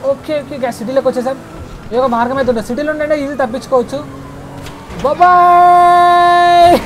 Okay okay guys సిటీలోకి వచ్చేసాం ఏదో మార్గం అయితే ఉంటుంది సిటీలో ఉంటే ఈజీ తప్పించుకోవచ్చు bye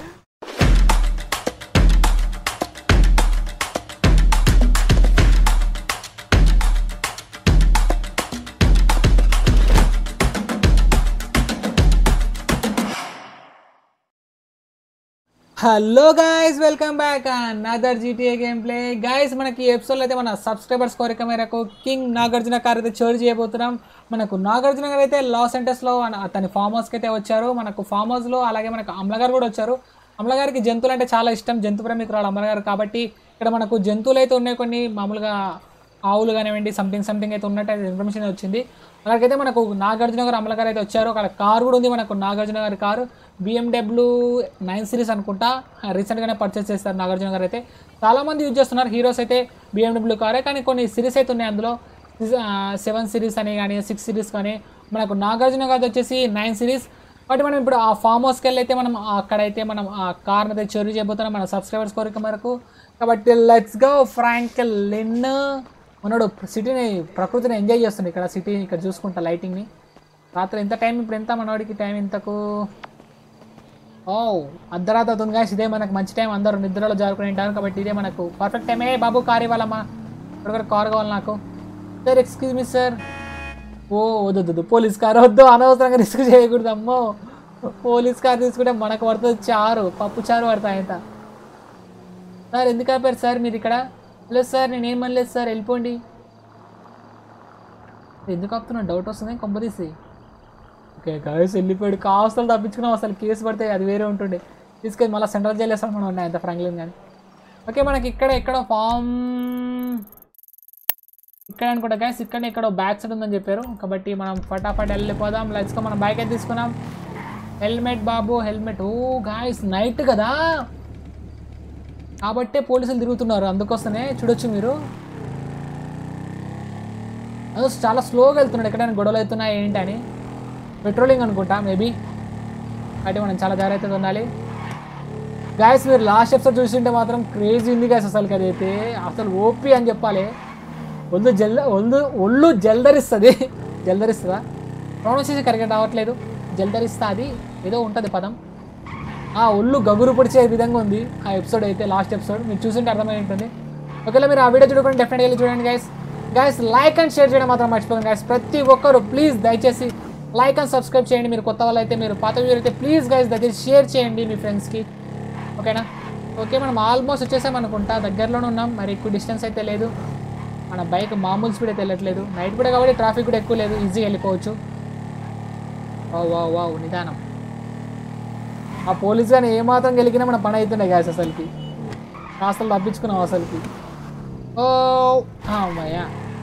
hello guys welcome back another GTA game play guys మనకి ఈ ఎపిసోడ్లో అయితే మన సబ్స్క్రైబర్స్ కోరిక మేరకు కింగ్ నాగార్జున గారు అయితే చోటు చేయబోతున్నాం మనకు నాగార్జున గారు అయితే లాస్ సెంటర్స్లో అతని ఫామ్ హౌస్కి అయితే వచ్చారు మనకు ఫామ్ హౌస్లో అలాగే మనకు అమల గారు కూడా వచ్చారు అమల గారికి జంతువులు అంటే చాలా ఇష్టం జంతు ప్రేమికురాలు అమల గారు కాబట్టి ఇక్కడ మనకు జంతువులు అయితే ఉన్నాయి కొన్ని మామూలుగా ఆవులు కానివ్వండి సంథింగ్ సంథింగ్ అయితే ఉన్నట్టు అయితే ఇన్ఫర్మేషన్ వచ్చింది అలాగైతే మనకు నాగార్జున గారు అమల గారు అయితే వచ్చారు అక్కడ కారు కూడా ఉంది మనకు నాగార్జున గారి కారు బిఎండబ్ల్యూ నైన్ సిరీస్ అనుకుంటా రీసెంట్గానే పర్చేస్ చేస్తారు నాగార్జున గారు అయితే చాలామంది యూజ్ చేస్తున్నారు హీరోస్ అయితే బిఎండబ్ల్యూ కారే కానీ కొన్ని సిరీస్ అయితే ఉన్నాయి అందులో సెవెన్ సిరీస్ అని కానీ సిక్స్ సిరీస్ కానీ మనకు నాగార్జున గారు వచ్చేసి నైన్ సిరీస్ బట్ మనం ఇప్పుడు ఆ ఫామ్ హౌస్కి వెళ్ళి అయితే మనం అక్కడైతే మనం ఆ కార్ని అయితే చోరీ చేయబోతున్నాం మన సబ్స్క్రైబర్స్ కోరిక మేరకు కాబట్టి లెట్స్ గో ఫ్రాంక్ లిన్ మనోడు సిటీని ప్రకృతిని ఎంజాయ్ చేస్తుంది ఇక్కడ సిటీ ఇక్కడ చూసుకుంటా లైటింగ్ని రాత్రి ఎంత టైం ఇప్పుడు ఎంత మనోడికి టైం ఇంతకు ఓ అర్ధరాత్రి అవుతుంది guys. ఇదే మనకు మంచి టైం అందరూ నిద్రలో జారుకుని ఉంటారు కాబట్టి ఇదే మనకు పర్ఫెక్ట్ టైమే బాబు కార్ ఇవ్వాలమ్మా ఇక్కడ కార్ కావాలి నాకు సార్ ఎక్స్క్యూజ్ మీ సార్ ఓ వద్దు వద్దు, వద్దు పోలీస్ కార్ వద్దు అనవసరంగా రిస్క్ చేయకూడదు అమ్మో పోలీస్ కార్ తీసుకుంటే మనకు పడుతుంది చారు పప్పు చారు పడతాయి అంత సార్ ఎందుకు ఆపారు సార్ మీరు ఇక్కడ లేదు సార్ నేను ఏం అనలేదు సార్ వెళ్ళిపోండి ఎందుకు ఆపుతున్నా డౌట్ వస్తుంది కొంపదీసి ఓకే గాయస్ వెళ్ళిపోయాడు కావస్తలు తప్పించుకున్నాం అసలు కేసు పడితే అది వేరే ఉంటుండే తీసుకెళ్ళి మళ్ళీ సెంట్రల్ జైలు వేస్తాం మనం ఉన్నాయి అంత ఫ్రాంక్లిన్ కానీ ఓకే మనకి ఇక్కడ ఎక్కడ ఫామ్ ఇక్కడ అనుకుంటా గాయస్ ఇక్కడ ఇక్కడ బ్యాక్ సైడ్ ఉందని చెప్పారు కాబట్టి మనం ఫటాఫట్ వెళ్ళిపోదాం లెట్స్కో మనం బైక్ అయితే తీసుకున్నాం హెల్మెట్ బాబు హెల్మెట్ ఓ గాయస్ నైట్ కదా కాబట్టే పోలీసులు తిరుగుతున్నారు అందుకోసమే చూడొచ్చు మీరు అదో చాలా స్లోగా వెళ్తున్నాడు ఎక్కడైనా గొడవలు అవుతున్నాయి ఏంటి అని పెట్రోలింగ్ అనుకుంటా మేబీ కాబట్టి మనం చాలా జాగ్రత్తగా ఉండాలి గాయస్ మీరు లాస్ట్ ఎపిసోడ్ చూసింటే మాత్రం క్రేజీ ఉంది గాయస్ అసలు అదైతే అసలు ఓపీ అని చెప్పాలి ఒళ్ళు జల్ ఒళ్ళు ఒళ్ళు జల్దరిస్తుంది జల్దరిస్తుందా ప్రొనౌన్సియేషన్ కరెక్ట్ రావట్లేదు జల్దరిస్తుంది ఏదో ఉంటుంది పదం ఆ ఒళ్ళు గగురు పొడిచే విధంగా ఉంది ఆ ఎపిసోడ్ అయితే లాస్ట్ ఎపిసోడ్ మీరు చూసింటే అర్థమై ఉంటుంది ఒకవేళ మీరు ఆ వీడియో చూడకుండా డెఫినెట్గా వెళ్ళి చూడండి guys guys like and share చేయడం మాత్రం మర్చిపోకండి గైస్ ప్రతి ఒక్కరు ప్లీజ్ దయచేసి లైక్ అండ్ సబ్స్క్రైబ్ చేయండి మీరు కొత్త వాళ్ళు అయితే మీరు పాత వీడియో అయితే ప్లీజ్ గైస్ దయచేసి షేర్ చేయండి మీ ఫ్రెండ్స్కి ఓకేనా ఓకే మనం ఆల్మోస్ట్ వచ్చేసాం అనుకుంటా దగ్గరలోనే ఉన్నాం మరి ఎక్కువ డిస్టెన్స్ అయితే లేదు మన బైక్ మామూలు స్పీడ్ అయితే వెళ్ళట్లేదు నైట్ కూడా కాబట్టి ట్రాఫిక్ కూడా ఎక్కువ లేదు ఈజీగా వెళ్ళిపోవచ్చు వా వా వావ్ నిదానం ఆ పోలీస్ కానీ ఏమాత్రం గెలికినా మన పని అవుతుండే గ్యాస్ అసలుకి కాస్తలు తప్పించుకున్నాం అసలుకి ఓ అమ్మయ్యా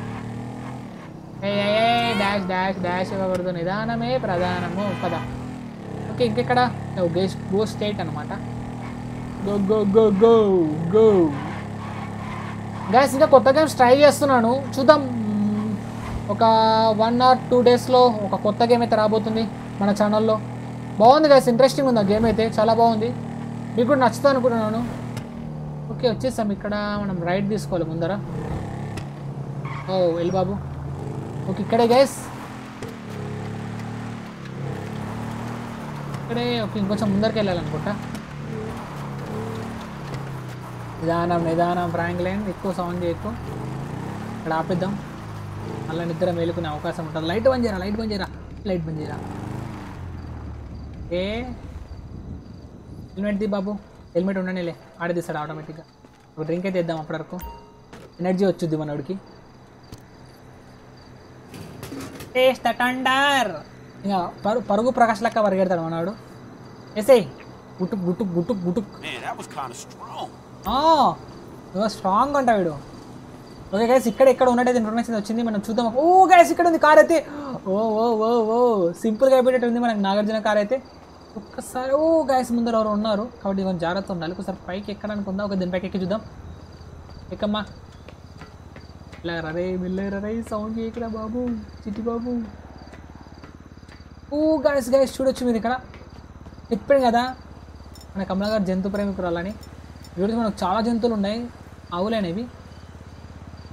ఏ ఏ, ఏ, డాష్ డాష్ డాష్ ఇవ్వకూడదు నిదానమే ప్రధానము పద ఓకే ఇంకెక్కడ గేస్ గో స్టేట్ అనమాట go go go go go guys ఇంకా కొత్త గేమ్స్ ట్రై చేస్తున్నాను చూద్దాం మ్మ్, ఒక వన్ ఆర్ టూ డేస్లో ఒక కొత్త గేమ్ అయితే రాబోతుంది మన ఛానల్లో బాగుంది గ్యాస్ ఇంట్రెస్టింగ్ ఉంది ఆ గేమ్ అయితే చాలా బాగుంది మీకు కూడా నచ్చుతా అనుకుంటున్నాను ఓకే వచ్చేసాం ఇక్కడ మనం రైడ్ తీసుకోవాలి ముందర ఓ వెళ్ళి బాబు ఓకే ఇక్కడే గ్యాస్ ఇక్కడే ఓకే ఇంకొంచెం ముందరికి వెళ్ళాలనుకుంటా నిదానం నిదానం ఫ్రాంక్లైన్ ఎక్కువ సౌండ్ చేయకు ఇక్కడ ఆపేద్దాం మళ్ళీ నిద్ర మేలుకునే అవకాశం ఉంటుంది లైట్ బంద్ చేయరా లైట్ బంద్ చేయరా లైట్ బంద్ చేయరా ఏ హెల్మెట్ ది బాబు హెల్మెట్ ఉండనిలే ఆడే తీస్తాడు ఆటోమేటిక్గా ఒక డ్రింక్ అయితే ఇద్దాం అప్పటి వరకు ఎనర్జీ వచ్చుద్ది మనోడికి టేస్ట్ టండర్ ఇంకా పరు పరుగు ప్రకాష్ లెక్క పరిగెడతాడు మనవాడు ఎసే గుట్టుక్ గుట్టుక్ గుట్టుక్ గుట్టుక్ Man, that was kind of strong. Strong అంట వీడు ఓకే గైస్ ఇక్కడ ఇక్కడ ఉన్నట్టయితే ఇన్ఫర్మేషన్ వచ్చింది మనం చూద్దాం ఓ గైస్ ఇక్కడ ఉంది కార్ అయితే ఓ ఓ ఓ ఓ సింపుల్గా అయిపోయేటట్టు ఉంది మనకి నాగార్జున కార్ అయితే ఒక్కసారి ఓ గైస్ ముందర ఎవరు ఉన్నారు కాబట్టి కొంచెం జాగ్రత్త ఉండాలి ఒకసారి పైకి ఎక్కడానికి ఉందా ఒక దీని పైకి ఎక్కి చూద్దాం ఎక్కమ్మా ఇలా రరే మిల్లే రరే సౌండ్ చేయకురా బాబు చిట్టి బాబు ఓ గైస్ గైస్ చూడొచ్చు మీరు ఇక్కడ చెప్పాను కదా మన కమలా గారు జంతు ప్రేమికురాలని వీడికి మనకు చాలా జంతువులు ఉన్నాయి ఆవులనేవి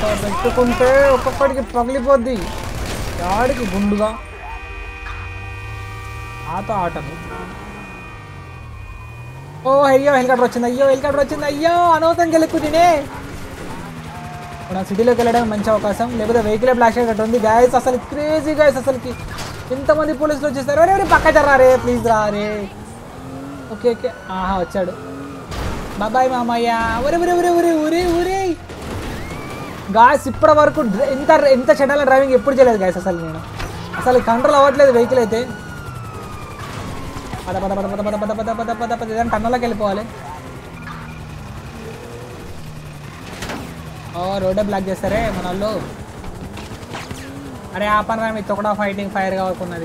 ఒక్క పెట్టుకుంటే ఒక్కొక్కడికి పగిలిపోద్ది ఆడికి గుండుగా ఆట ఆటలు ఓ అయ్యో హెలికాప్టర్ వచ్చింది అయ్యో హెలికాప్టర్ వచ్చింది అయ్యో అనవసరం గెలుక్కు తినే మన సిటీలోకి వెళ్ళడం మంచి అవకాశం లేకపోతే వెహికల్ బ్లాస్ట్ అయ్యేటట్టు ఉంది గాయస్ అసలు క్రేజీ గాయస్ అసలుకి ఎంతమంది పోలీసులు వచ్చేస్తారు అరే పక్క జర్రా రే ప్లీజ్ రా రే ఓకే ఓకే ఆహా వచ్చాడు బాబాయ్ మామయ్య ఒరే ఒరే ఒరే ఒరే ఒరే ఒరే గాయస్ ఇప్పటి వరకు డ్ర- ఇంత ఇంత చెడ్డాల డ్రైవింగ్ ఎప్పుడు చేయలేదు గాయస్ అసలు నేను అసలు కంట్రోల్ అవ్వట్లేదు వెహికల్ అయితే పద పద పద పద పద పద పద పద పద పద ఏదైనా టన్నల్లోకి వెళ్ళిపోవాలి ఓ రోడ్డే బ్లాక్ చేస్తారే మన వాళ్ళు అరే ఆ పని రా మీ తొకడా ఫైటింగ్ ఫైర్ కావకున్నది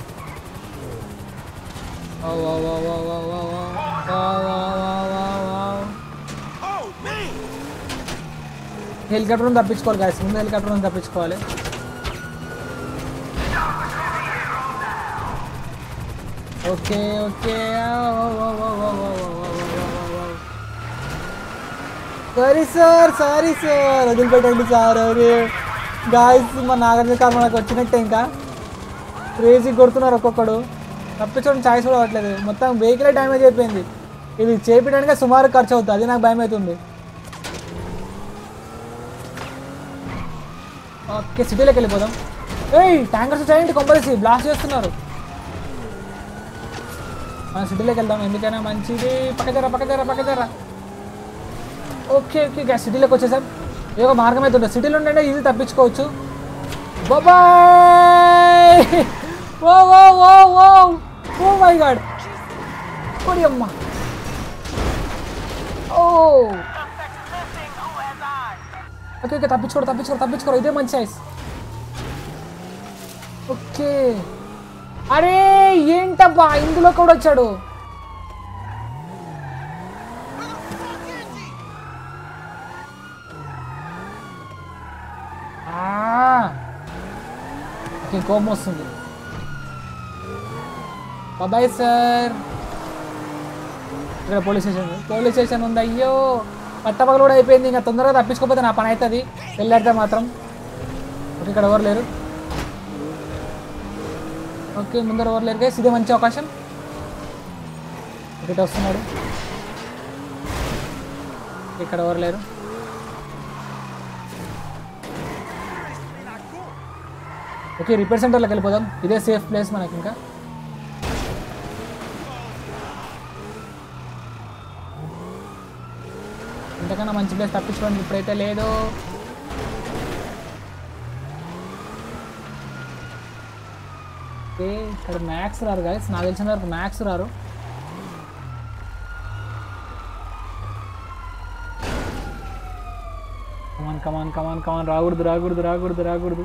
ఓ ఓ ఓ ఓ ఓ ఓ ఓ ఓ ఓ ఓ ఓ ఓ Oh, man! హెలికాప్టర్ నుంచి తప్పించుకోవాలి గాయస్ ముందు హెలికాప్టర్ నుంచి తప్పించుకోవాలి okay okay sorry sir sorry sir వదిలిపెట్టండి సార్ అరే గాయస్ మా నాగార్జున కార్ మనకు వచ్చినట్టే ఇంకా క్రేజీ కొడుతున్నారు ఒక్కొక్కడు తప్పించడం ఛాయిస్ కూడా అవ్వట్లేదు మొత్తం వెహికలే డ్యామేజ్ అయిపోయింది ఇది చేపించడానికి సుమారు ఖర్చు అవుతుంది అది నాకు భయం అవుతుంది ఓకే సిటీలోకి వెళ్ళిపోదాం ఏయ్ ట్యాంకర్స్ వచ్చాయండి కొంపలేసి బ్లాస్ట్ చేస్తున్నారు మన సిటీలోకి వెళ్దాం ఎందుకైనా మంచిది పక్కదర పక్కదర పక్కదర ఓకే ఓకే గ్యాస్ సిటీలోకి వచ్చేసాం ఏదో మార్గం అయితే ఉంటుంది సిటీలో ఉంటే ఈజీ తప్పించుకోవచ్చు బాబాయ్ ఓ ఓ ఓ ఓ ఓ మై గాడ్ కొడి అమ్మ ఓ ఓకే ఓకే తప్పించుకోరు తప్పించుకోరు తప్పించుకోరు ఇదే మంచి సైజ్ ఓకే అరే ఏంటబ్బా ఇందులో కూడా వచ్చాడు ఆ, ఓకే కోపం వస్తుంది బాబాయ్ సార్ ఇక్కడ పోలీస్ స్టేషన్ ఉంది. పోలీస్ స్టేషన్ ఉంది అయ్యో పట్టపగలు కూడా అయిపోయింది ఇంకా తొందరగా తప్పించుకోకపోతే నా పని అవుతుంది వెళ్ళాడితే మాత్రం ఓకే ఇక్కడ ఎవరు లేరు ఓకే ముందర ఎవరు లేరు గైస్ ఇదే మంచి అవకాశం ఇటు వస్తున్నాడు ఇక్కడ ఎవరు లేరు ఓకే రిపేర్ సెంటర్లోకి వెళ్ళిపోదాం ఇదే సేఫ్ ప్లేస్ మనకి ఇంకా ఇంతకన్నా మంచి ప్లేస్ తప్పించుకోవడానికి ఇప్పుడైతే లేదు ఓకే ఇక్కడ మ్యాథ్స్ రారు గాయస్ నాకు తెలిసిన వరకు మ్యాథ్స్ రారు కమాన్ కమాన్ కమాన్ కమాన్ రాకూడదు రాకూడదు రాకూడదు రాకూడదు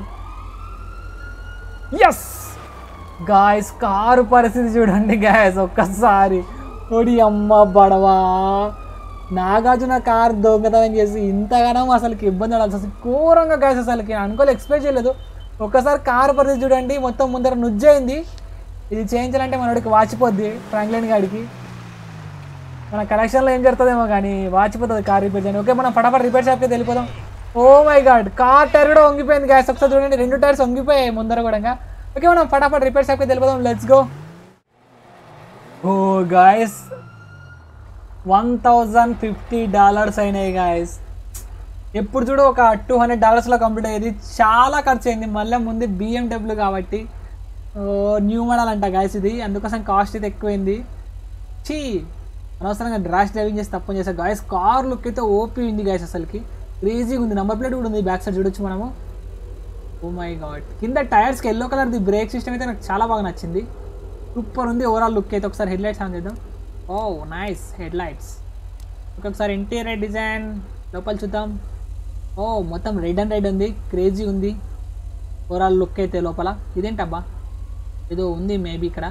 ఎస్ గాయస్ కారు పరిస్థితి చూడండి గాయస్ ఒక్కసారి ఒడి అమ్మ బడవా నాగార్జున కార్ దొంగతనం చేసి ఇంతగానం అసలుకి ఇబ్బంది పడాల్సి అసలు ఘోరంగా గాయస్ అసలుకి అనుకోలే ఎక్స్పెక్ట్ చేయలేదు ఒక్కసారి కారు పరిస్థితి చూడండి మొత్తం ముందర నుజ్జైంది ఇది చేయించాలంటే మనోడికి వాచిపోద్ది ఫ్రాంక్లిన్ గాడికి మన కలెక్షన్లో ఏం జరుగుతుందేమో కానీ వాచిపోతుంది కార్ రిపేర్ చేయండి ఓకే మనం ఫటాఫట్ రిపేర్ షాప్కి వెళ్ళిపోదాం oh my god car tyre కూడా వంగిపోయింది గ్యాస్ ఒకసారి చూడండి రెండు టైర్స్ వంగిపోయాయి ముందర కూడా ఓకే మనం ఫటాఫట్ రిపేర్ షాప్కి వెళ్ళిపోదాం let's go oh guys one thousand fifty dollars అయినాయి గాయస్ ఎప్పుడు చూడు ఒక టూ హండ్రెడ్ డాలర్స్లో కంప్లీట్ అయ్యేది చాలా ఖర్చు అయింది మళ్ళీ ముందు బిఎండబ్ల్యూ కాబట్టి న్యూ మోడల్ అంట గాయస్ ఇది అందుకోసం కాస్ట్ ఇది ఎక్కువైంది చీ అనవసరంగా డ్రాష్ డ్రైవింగ్ చేసి తప్పని చేసా గాయస్ కార్ లుక్ అయితే ఓపీ ఉంది గాయస్ అసలుకి క్రేజీగా ఉంది నెంబర్ ప్లేట్ కూడా ఉంది బ్యాక్ సైడ్ చూడొచ్చు మనము ఓ మై గాడ్ కింద టైర్స్కి ఎల్లో కలర్ది బ్రేక్ సిస్టమ్ అయితే నాకు చాలా బాగా నచ్చింది సూపర్ ఉంది ఓవరాల్ లుక్ అయితే ఒకసారి హెడ్ లైట్స్ ఆన్ చేద్దాం ఓ నైస్ హెడ్ లైట్స్ ఒకసారి ఇంటీరియర్ డిజైన్ లోపల చూద్దాం ఓ మొత్తం రెడ్ అండ్ రెడ్ ఉంది క్రేజీ ఉంది ఓవరాల్ లుక్ అయితే లోపల ఇదేంటబ్బా ఏదో ఉంది మేబీ ఇక్కడ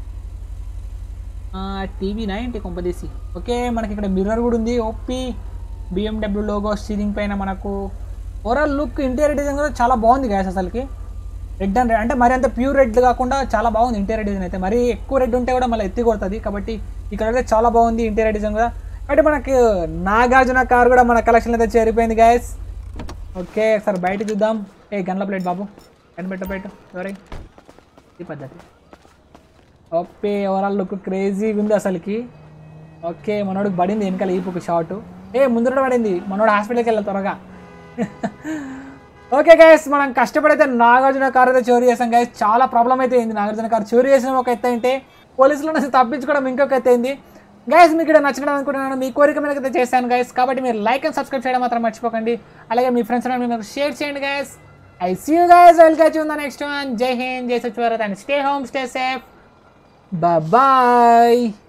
టీవీనా ఏంటి కొంపదీసి ఓకే మనకి ఇక్కడ మిర్రర్ కూడా ఉంది ఓపీ బిఎండబ్ల్యూ లోగో స్టీరింగ్ పైన మనకు ఓవరాల్ లుక్ ఇంటీరియర్ డిజైన్ కూడా చాలా బాగుంది గ్యాస్ అసలుకి రెడ్ అండ్ రెడ్ అంటే మరి అంత ప్యూర్ రెడ్ కాకుండా చాలా బాగుంది ఇంటీరియర్ డిజైన్ అయితే మరి ఎక్కువ రెడ్ ఉంటే కూడా మళ్ళీ ఎత్తి కొడుతుంది కాబట్టి ఇక్కడ అయితే చాలా బాగుంది ఇంటీరియర్ డిజైన్ కూడా అంటే మనకి నాగార్జున కార్ కూడా మన కలెక్షన్ అయితే చేరిపోయింది గ్యాస్ ఓకే ఒకసారి బయట చూద్దాం ఏ గన్ల ప్లేట్ బాబు గన్ పెట్టు పెట్టు ఎవరై ఈ పద్ధతి ఓకే ఓవరాల్ లుక్ క్రేజీగా ఉంది అసలుకి ఓకే మనోడికి పడింది వెనకాల ఈపుకు షార్ట్ ఏ ముందర పడింది మనోడు హాస్పిటల్కి వెళ్ళాలి త్వరగా ఓకే గైస్ మనం కష్టపడైతే నాగార్జున కార్ అయితే చోరీ చేసాం గైస్ చాలా ప్రాబ్లం అయితే అయింది నాగార్జున కార్ చోరీ చేసిన ఒక ఎత్తు అంటే పోలీసుల నుంచి తప్పించుకోవడం ఇంకొక ఎత్తు అయింది గైస్ మీకు ఇక్కడ నచ్చడం అనుకుంటున్నాను మీ కోరిక మీద అయితే చేశాను గైస్ కాబట్టి మీరు లైక్ అండ్ సబ్స్క్రైబ్ చేయడం మాత్రం మర్చిపోకండి అలాగే మీ ఫ్రెండ్స్ మీకు షేర్ చేయండి guys I see you guys we'll catch ఉందా నెక్స్ట్ వన్ జై హింద్ జై సచ్ and stay home stay safe bye